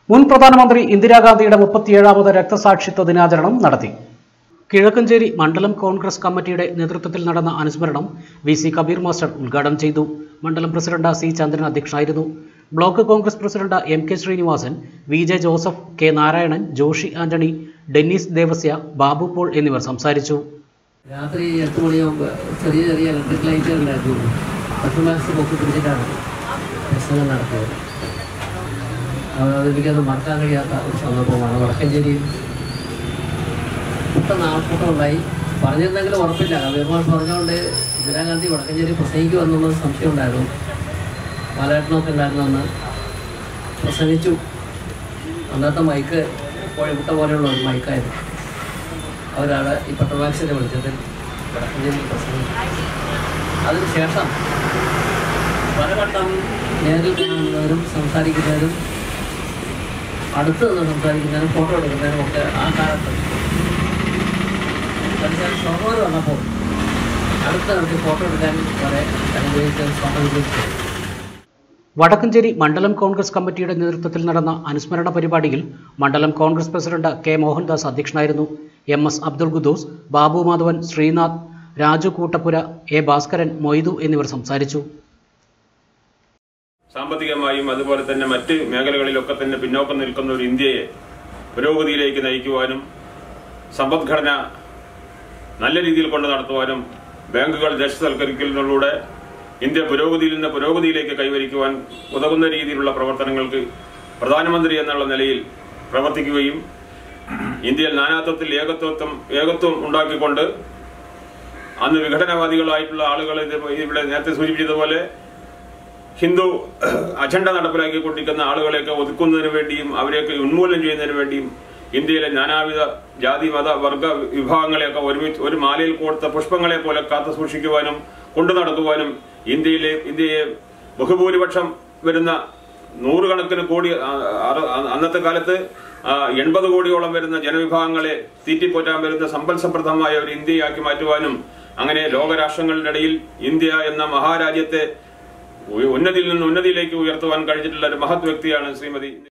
മുൻ പ്രധാനമന്ത്രി ഇന്ദിരാഗാന്ധിയുടെ മുപ്പത്തിയേഴാമത് രക്തസാക്ഷിത്വ ദിനാചരണം നടത്തി കിഴക്കഞ്ചേരി മണ്ഡലം കോൺഗ്രസ് കമ്മിറ്റിയുടെ നേതൃത്വത്തിൽ നടന്ന അനുസ്മരണം വി സി കബീർ മാസ്റ്റർ ഉദ്ഘാടനം ചെയ്തു മണ്ഡലം പ്രസിഡന്റ് സി ചന്ദ്രൻ അധ്യക്ഷനായിരുന്നു block Congress president M K Srinivasan V J Joseph K Narayanan Joshi Antony Dennis Devasia Babu Paul എന്നിവർ സംസാരിച്ചു രാത്രി എട്ട് മണിയാകുമ്പോൾ ചെറിയ ചെറിയ ഇലക്ട്രിക് ലൈറ്റുകൾ ഉണ്ടായിരുന്നു പത്ത് മാസം പൊക്കി പിടിച്ചിട്ടാണ് പ്രസംഗം നടത്തിയത് അത് എനിക്കത് മറക്കാൻ കഴിയാത്ത ഒരു സന്ദർഭമാണ് വടക്കഞ്ചേരിയിൽ പെട്ടെന്ന് ആൾക്കൂട്ടം ഉണ്ടായി പറഞ്ഞിരുന്നെങ്കിലും ഉറപ്പില്ല കബീർമാൻ പറഞ്ഞുകൊണ്ട് ഇന്ദിരാഗാന്ധി വടക്കഞ്ചേരി പ്രസംഗിക്കും എന്നുള്ളത് സംശയം ഉണ്ടായിരുന്നു പാലേട്ടനൊക്കെ ഉണ്ടായിരുന്നു അന്ന് പ്രസംഗിച്ചു അന്നത്തെ മൈക്ക് കോഴിമുട്ട പോലെയുള്ള ഒരു മൈക്കായിരുന്നു അവരാണ് ഈ പട്ടമാക്സിനെ വിളിച്ചതിൽ വടക്കഞ്ചേരി പ്രസംഗിച്ചു അതിനുശേഷം പലവട്ടം നേരിൽ കാണുന്നവരും സംസാരിക്കുന്നവരും അടുത്ത് നിന്ന് സംസാരിക്കുന്നതിനും ഫോട്ടോ എടുക്കുന്നതിനും ഒക്കെ ആ കാലത്ത് എന്നുവെച്ചാൽ ഷൊർണൂർ വന്നപ്പോൾ അടുത്ത് നിർത്തി ഫോട്ടോ എടുക്കാൻ വരെ അനുഭവിച്ച സ്വാതന്ത്ര്യം വടക്കഞ്ചേരി മണ്ഡലം കോൺഗ്രസ് കമ്മിറ്റിയുടെ നേതൃത്വത്തിൽ നടന്ന അനുസ്മരണ പരിപാടിയിൽ മണ്ഡലം കോൺഗ്രസ് പ്രസിഡന്റ് കെ മോഹൻദാസ് അധ്യക്ഷനായിരുന്നു M S Abdul Khudoos Babu Madhavan Sreenath Raju Koottappura A Bhaskaran Moidu എന്നിവർ സംസാരിച്ചു സാമ്പത്തികമായും അതുപോലെ തന്നെ മറ്റ് മേഖലകളിലൊക്കെ തന്നെ പിന്നോക്കം നിൽക്കുന്ന ഒരു ഇന്ത്യയെ പുരോഗതിയിലേക്ക് നയിക്കുവാനും സമ്പദ്ഘടന നല്ല രീതിയിൽ കൊണ്ട് നടത്തുവാനും ബാങ്കുകൾ ദേശസൽക്കരിക്കുന്നതിലൂടെ ഇന്ത്യ പുരോഗതിയിൽ നിന്ന് പുരോഗതിയിലേക്ക് കൈവരിക്കുവാൻ ഉതകുന്ന രീതിയിലുള്ള പ്രവർത്തനങ്ങൾക്ക് പ്രധാനമന്ത്രി എന്നുള്ള നിലയിൽ പ്രവർത്തിക്കുകയും ഇന്ത്യയിൽ നാനാത്വത്തിൽ ഏകത്വത്വം ഏകത്വം ഉണ്ടാക്കിക്കൊണ്ട് അന്ന് വിഘടനവാദികളായിട്ടുള്ള ആളുകൾ ഇത് ഇവിടെ നേരത്തെ സൂചിപ്പിച്ചതുപോലെ ഹിന്ദു അജണ്ട നടപ്പിലാക്കിക്കൊണ്ടിരിക്കുന്ന ആളുകളെയൊക്കെ ഒതുക്കുന്നതിന് വേണ്ടിയും അവരെയൊക്കെ ഉന്മൂലനം ചെയ്യുന്നതിന് വേണ്ടിയും ഇന്ത്യയിലെ നാനാവിധ ജാതി മത വർഗ വിഭാഗങ്ങളെയൊക്കെ ഒരുമിച്ച് ഒരു മാലയിൽ കൊടുത്ത പുഷ്പങ്ങളെ പോലെ കാത്തു സൂക്ഷിക്കുവാനും കൊണ്ടു നടക്കുവാനും ഇന്ത്യയിലെ ഇന്ത്യയെ ബഹുഭൂരിപക്ഷം വരുന്ന നൂറുകണക്കിന് കോടി ആ, അറ- അന്നത്തെ കാലത്ത് ആ, എൺപത് കോടിയോളം വരുന്ന ജനവിഭാഗങ്ങളെ തീറ്റിപ്പോറ്റാൻ വരുന്ന സമ്പൽ സമൃദ്ധമായ ഒരു ഇന്ത്യയാക്കി മാറ്റുവാനും അങ്ങനെ ലോകരാഷ്ട്രങ്ങളുടെ ഇടയിൽ ഇന്ത്യ എന്ന മഹാരാജ്യത്തെ ഉ- ഉന്നതിയിൽ നിന്ന് ഉന്നതിയിലേക്ക് ഉയർത്തുവാൻ കഴിഞ്ഞിട്ടുള്ള ഒരു മഹത് വ്യക്തിയാണ് ശ്രീമതി